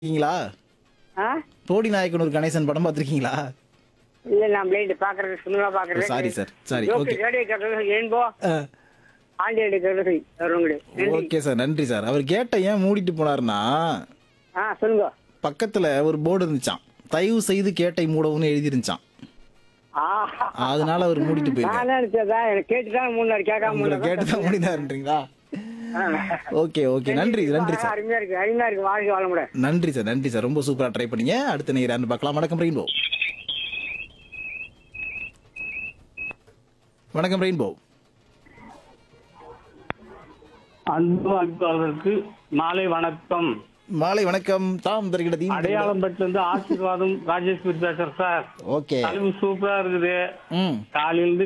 இருக்கீங்களா ஆ போடி நாயக்கன் ஒரு கணேசன் படம் பார்த்திருக்கீங்களா இல்ல நான் பிளைண்ட் பாக்குறது சினிமா பாக்குறது Sorry, sir. Sorry. Okay. Radio கேட்கறது ஏன்போ ஆண்டி கேட்கறது வருவங்க ஓகே சார் நன்றி சார் அவர் கேட்ட ஏன் மூடிட்டு போனாருன்னா ஆ சொல்லுங்க பக்கத்துல ஒரு போர்டு இருந்துச்சான் தயவு செய்து கேட்டை மூடவும்னு எழுதி இருந்துச்சான் ஆ அதனால அவர் மூடிட்டு போயிருக்காரு நான் நினைச்சதா எனக்கு கேட்டுதான் மூணு நாள் கேட்காம உங்களை கேட்டுதான் மூடினாருன்றீங்களா ஓகே ஓகே நன்றி நன்றி சார் அருமையா இருக்கு அருமையா இருக்கு வாழ்க்கை வாழ முடியாது நன்றி சார் நன்றி சார் ரொம்ப சூப்பரா ட்ரை பண்ணீங்க அடுத்த நேரம் யாருன்னு பார்க்கலாம் வணக்கம் ரெயின்போ வணக்கம் ரெயின்போ அன்பு அன்பாளருக்கு மாலை வணக்கம் மாலை வணக்கம் தாம் தருகிறது அடையாளம் இருந்து ஆசீர்வாதம் ராஜேஸ்வரி பேசுறேன் சார் ஓகே தலைவு சூப்பரா இருக்குது ம் காலையில இருந்து